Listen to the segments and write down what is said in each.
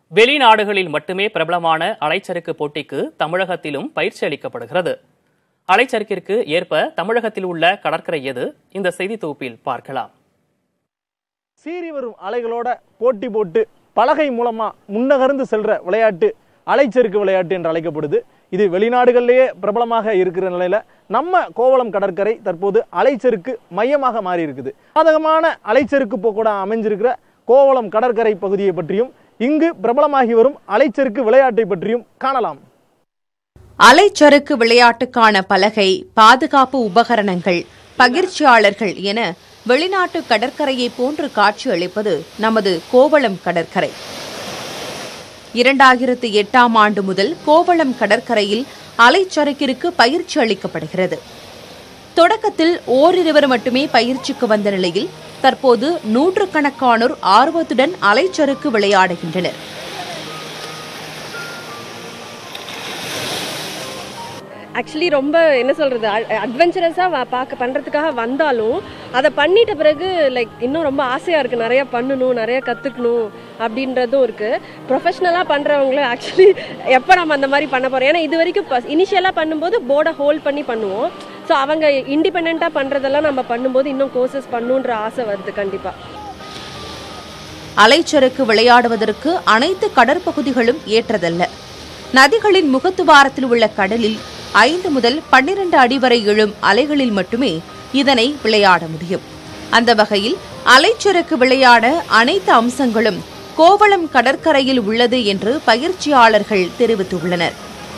வெளிநாடுகளில் மட்டுமே பிரபலமான அலைச்சறுக்கு போட்டிக்கு தமிழகத்திலும் பயிற்சி அளிக்கப்படுகிறது அலைச்சறுக்கிற்கு ஏற்ப தமிழகத்தில் உள்ள கடற்கரை எது இந்த செய்தி தொகுப்பில் பார்க்கலாம் சீறி வரும் அலைகளோட போட்டி போட்டு பலகை மூலமா முன்னகர்ந்து செல்ற விளையாட்டு அலைச்சறுக்கு விளையாட்டு என்று அழைக்கப்படுது இது வெளிநாடுகளிலேயே பிரபலமாக இருக்கிற நிலையில நம்ம கோவளம் கடற்கரை தற்போது அலைச்சறுக்கு மையமாக மாறி இருக்குது சாதகமான அலைச்சறுக்கு போக்கூட அமைஞ்சிருக்கிற கோவளம் கடற்கரை பகுதியை பற்றியும் இங்கு பிரபலமாகி வரும் அலைச்சறுக்கு விளையாட்டை பற்றியும் காணலாம் அலைச்சறுக்கு விளையாட்டுக்கான பலகை பாதுகாப்பு உபகரணங்கள் பகிர்ச்சியாளர்கள் என வெளிநாட்டு கடற்கரையை போன்று காட்சியளிப்பது நமது கோவளம் கடற்கரை இரண்டாயிரத்து எட்டாம் ஆண்டு முதல் கோவளம் கடற்கரையில் அலைச்சறுக்கிற்கு பயிற்சி அளிக்கப்படுகிறது தொடக்கத்தில் ஓரிருவர் மட்டுமே பயிற்சிக்கு வந்த நிலையில் தற்போது நூற்றுக்கணக்கானோர் ஆர்வத்துடன் அலைச்சறுக்கு விளையாடுகின்றனர் ஆக்சுவலி ரொம்ப என்ன சொல்கிறது அட்வென்ச்சரஸாக பார்க்க பண்ணுறதுக்காக வந்தாலும் அதை பண்ணிட்ட பிறகு லைக் இன்னும் ரொம்ப ஆசையாக இருக்குது நிறையா பண்ணணும் நிறையா கற்றுக்கணும் அப்படின்றதும் இருக்குது ப்ரொஃபஷ்னலாக பண்ணுறவங்களும் ஆக்சுவலி எப்போ நம்ம அந்த மாதிரி பண்ண போகிறோம் ஏன்னா இது வரைக்கும் இனிஷியலாக பண்ணும்போது போர்டை ஹோல்ட் பண்ணி பண்ணுவோம் ஸோ அவங்க இண்டிபெண்ட்டாக பண்ணுறதெல்லாம் நம்ம பண்ணும்போது இன்னும் கோர்சஸ் பண்ணுன்ற ஆசை வருது கண்டிப்பாக அலைச்சறுக்கு விளையாடுவதற்கு அனைத்து கடற்பகுதிகளும் ஏற்றதல்ல நதிகளின் முகத்துவாரத்தில் உள்ள கடலில் ஐந்து முதல் பன்னிரண்டு அடி வரை எழும் அலைகளில் மட்டுமே இதனை விளையாட முடியும் அந்த வகையில் அலைச்சறுக்கு விளையாட அனைத்து அம்சங்களும் கோவளம் கடற்கரையில் உள்ளது என்று பயிற்சியாளர்கள் தெரிவித்துள்ளனர்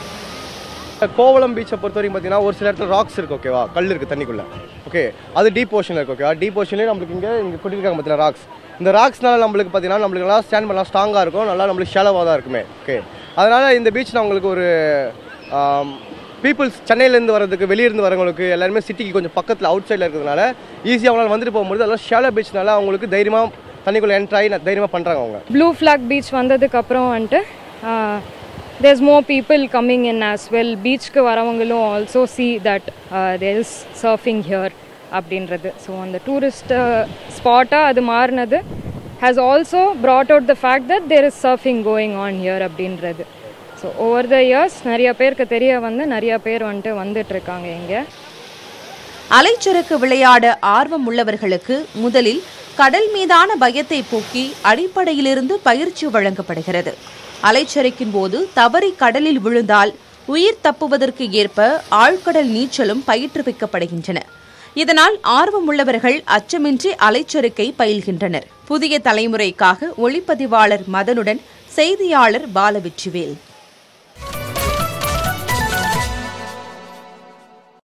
கோவளம் பீச்சை பொறுத்த வரைக்கும் பார்த்தீங்கன்னா ஒரு சில இடத்துல ராக்ஸ் இருக்கு ஓகேவா கல் இருக்கு தண்ணிக்குள்ள ஓகே அது டீப் ஓஷனில் இருக்கு ஓகேவா டீப் ஓஷன்லேயே நம்மளுக்கு இங்கே இங்கே கொட்டிருக்காங்க பார்த்தீங்கன்னா ராக்ஸ் இந்த ராக்ஸ்னால நம்மளுக்கு பார்த்தீங்கன்னா நம்மளுக்கு நல்லா ஸ்டாண்ட் பண்ணலாம் ஸ்ட்ராங்காக இருக்கும் நல்லா நம்மளுக்கு ஷேலவாக தான் இருக்குமே ஓகே அதனால் இந்த பீச் நான் உங்களுக்கு ஒரு பீப்புள்ஸ் சென்னையிலேருந்து வரதுக்கு வெளியிருந்து வரவங்களுக்கு எல்லாருமே சிட்டிக்கு கொஞ்சம் பக்கத்தில் அவுட் சைடில் இருக்கிறதுனால ஈஸியாக அவங்களால வந்துட்டு போகும்போது அதெல்லாம் ஷேலோ பீச்னால அவங்களுக்கு தைரியமாக தண்ணிக்குள்ளே என்ட்ரு ஆகி தைரியமாக பண்ணுறாங்க அவங்க ப்ளூ ஃப்ளாக் பீச் வந்ததுக்கு அப்புறம் வந்துட்டு there's more people coming in as well பீச்சுக்கு வரவங்களும் also see that there is surfing here அப்படின்றது ஸோ அந்த டூரிஸ்ட் ஸ்பாட்டாக அது மாறினது has also brought out the fact that there is surfing going on here அப்படின்றது ஸோ ஓவர் த இயர்ஸ் நிறைய பேருக்கு தெரிய வந்து நிறைய பேர் வந்துட்டு வந்துட்டு இருக்காங்க இங்கே அலைச்சறுக்கு விளையாட ஆர்வம் உள்ளவர்களுக்கு முதலில் கடல் மீதான பயத்தை போக்கி அடிப்படையிலிருந்து பயிற்சி வழங்கப்படுகிறது அலைச்சறுக்கின் போது தவறி கடலில் விழுந்தால் உயிர் தப்புவதற்கு ஏற்ப ஆழ்கடல் நீச்சலும் பயிற்றுவிக்கப்படுகின்றன இதனால் ஆர்வமுள்ளவர்கள் அச்சமின்றி அலைச்சறுக்கை பயில்கின்றனர் புதிய தலைமுறைக்காக ஒளிப்பதிவாளர் மதனுடன் செய்தியாளர் பாலவிச்சுவேல்